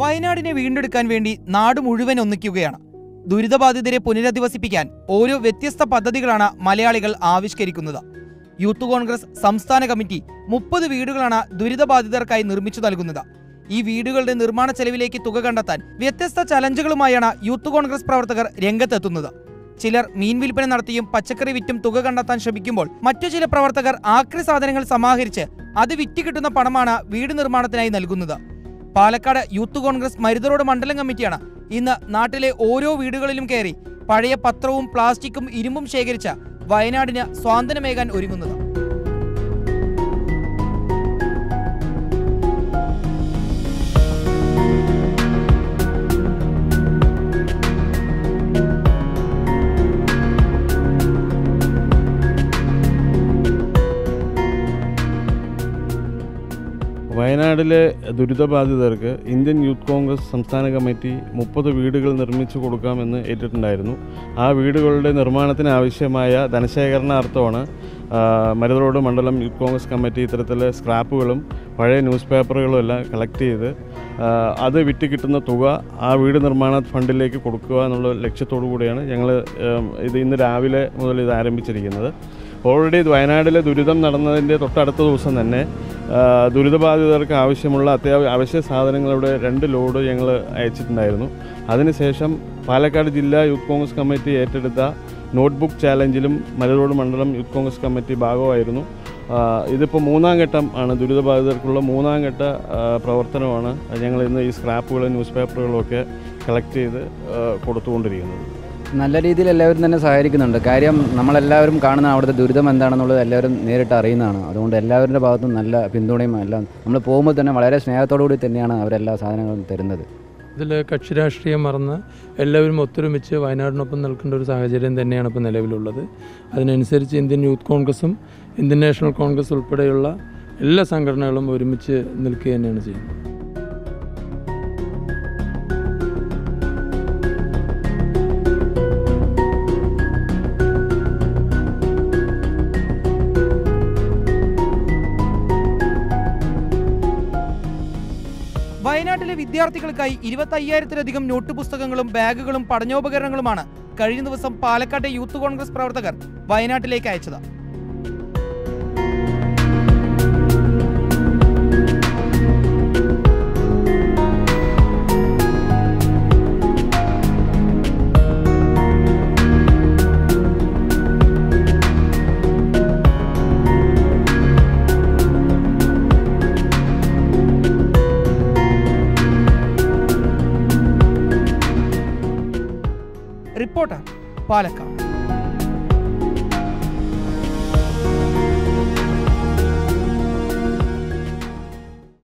വയനാടിനെ വീണ്ടെടുക്കാൻ വേണ്ടി നാട് മുഴുവൻ ഒന്നിക്കുകയാണ് ദുരിതബാധിതരെ പുനരധിവസിപ്പിക്കാൻ ഓരോ വ്യത്യസ്ത പദ്ധതികളാണ് മലയാളികൾ ആവിഷ്കരിക്കുന്നത് യൂത്ത് കോൺഗ്രസ് സംസ്ഥാന കമ്മിറ്റി മുപ്പത് വീടുകളാണ് ദുരിതബാധിതർക്കായി നിർമ്മിച്ചു നൽകുന്നത് ഈ വീടുകളുടെ നിർമ്മാണ ചെലവിലേക്ക് തുക കണ്ടെത്താൻ വ്യത്യസ്ത ചലഞ്ചുകളുമായാണ് യൂത്ത് കോൺഗ്രസ് പ്രവർത്തകർ രംഗത്തെത്തുന്നത് ചിലർ മീൻ വിൽപ്പന നടത്തിയും പച്ചക്കറി വിറ്റും തുക കണ്ടെത്താൻ ശ്രമിക്കുമ്പോൾ മറ്റു ചില പ്രവർത്തകർ ആക്രി സാധനങ്ങൾ സമാഹരിച്ച് അത് വിറ്റ് കിട്ടുന്ന പണമാണ് വീട് നിർമ്മാണത്തിനായി നൽകുന്നത് പാലക്കാട് യൂത്ത് കോൺഗ്രസ് മരുതറോഡ് മണ്ഡലം കമ്മിറ്റിയാണ് ഇന്ന് നാട്ടിലെ ഓരോ വീടുകളിലും കയറി പഴയ പത്രവും പ്ലാസ്റ്റിക്കും ഇരുമ്പും ശേഖരിച്ച വയനാടിന് സ്വാതന്ത്ര്യമേകാൻ ഒരുങ്ങുന്നത് വയനാട്ടിലെ ദുരിതബാധിതർക്ക് ഇന്ത്യൻ യൂത്ത് കോൺഗ്രസ് സംസ്ഥാന കമ്മിറ്റി മുപ്പത് വീടുകൾ നിർമ്മിച്ചു കൊടുക്കാമെന്ന് ഏറ്റിട്ടുണ്ടായിരുന്നു ആ വീടുകളുടെ നിർമ്മാണത്തിന് ആവശ്യമായ ധനശേഖരണാർത്ഥമാണ് ആ, മരുത് റോഡ് മണ്ഡലം യൂത്ത് കോൺഗ്രസ് കമ്മിറ്റി ഇത്തരത്തിലെ സ്ക്രാപ്പുകളും പഴയ ന്യൂസ് പേപ്പറുകളും എല്ലാം കളക്ട് ചെയ്ത് ആ, അത് വിറ്റ് കിട്ടുന്ന തുക ആ വീട് നിർമ്മാണ ഫണ്ടിലേക്ക് കൊടുക്കുക എന്നുള്ള ലക്ഷ്യത്തോടു കൂടിയാണ് ഞങ്ങൾ ഇത് ഇന്ന് രാവിലെ മുതൽ ഇത് ആരംഭിച്ചിരിക്കുന്നത് ഓൾറെഡി വയനാട്ടിലെ ദുരിതം നടന്നതിൻ്റെ തൊട്ടടുത്ത ദിവസം തന്നെ ആ, ദുരിതബാധിതർക്ക് ആവശ്യമുള്ള അത്യാവശ്യ അവശ്യ സാധനങ്ങളുടെ രണ്ട് ലോഡ് ഞങ്ങൾ അയച്ചിട്ടുണ്ടായിരുന്നു അതിനുശേഷം പാലക്കാട് ജില്ലാ യൂത്ത് കോൺഗ്രസ് കമ്മിറ്റി ഏറ്റെടുത്ത നോട്ട്ബുക്ക് ചാലഞ്ചിലും മലരോട് മണ്ഡലം യൂത്ത് കോൺഗ്രസ് കമ്മിറ്റി ഭാഗമായിരുന്നു ആ, ഇതിപ്പോൾ മൂന്നാം ഘട്ടം ആണ് ദുരിതബാധിതർക്കുള്ള മൂന്നാം ഘട്ട ആ, പ്രവർത്തനമാണ് ഞങ്ങൾ ഇന്ന് ഈ സ്ക്രാപ്പുകളും ന്യൂസ് പേപ്പറുകളും ഒക്കെ കളക്ട് ചെയ്ത് ആ, കൊടുത്തുകൊണ്ടിരിക്കുന്നത് നല്ല രീതിയിൽ എല്ലാവരും തന്നെ സഹകരിക്കുന്നുണ്ട് കാര്യം നമ്മളെല്ലാവരും കാണുന്ന അവിടുത്തെ ദുരിതം എന്താണെന്നുള്ളത് എല്ലാവരും നേരിട്ട് അറിയുന്നതാണ് അതുകൊണ്ട് എല്ലാവരുടെ ഭാഗത്തും നല്ല പിന്തുണയും എല്ലാം നമ്മൾ പോകുമ്പോൾ തന്നെ വളരെ സ്നേഹത്തോടു കൂടി തന്നെയാണ് അവരെല്ലാ സാധനങ്ങളും തരുന്നത് ഇതിൽ കക്ഷി രാഷ്ട്രീയം മറന്ന് എല്ലാവരും ഒത്തൊരുമിച്ച് വയനാടിനൊപ്പം നിൽക്കേണ്ട ഒരു സാഹചര്യം തന്നെയാണ് ഇപ്പോൾ നിലവിലുള്ളത് അതിനനുസരിച്ച് ഇന്ത്യൻ യൂത്ത് കോൺഗ്രസും ഇന്ത്യൻ നാഷണൽ കോൺഗ്രസ് ഉൾപ്പെടെയുള്ള എല്ലാ സംഘടനകളും ഒരുമിച്ച് നിൽക്കുക തന്നെയാണ് ചെയ്യുന്നത് വയനാട്ടിലെ വിദ്യാർത്ഥികൾക്കായി ഇരുപത്തി അയ്യായിരത്തിലധികം നോട്ട് പുസ്തകങ്ങളും ബാഗുകളും പഠനോപകരണങ്ങളുമാണ് കഴിഞ്ഞ ദിവസം പാലക്കാട്ടെ യൂത്ത് കോൺഗ്രസ് പ്രവർത്തകർ വയനാട്ടിലേക്ക് അയച്ചത് റിപ്പോർട്ടർ പാലക്കാട്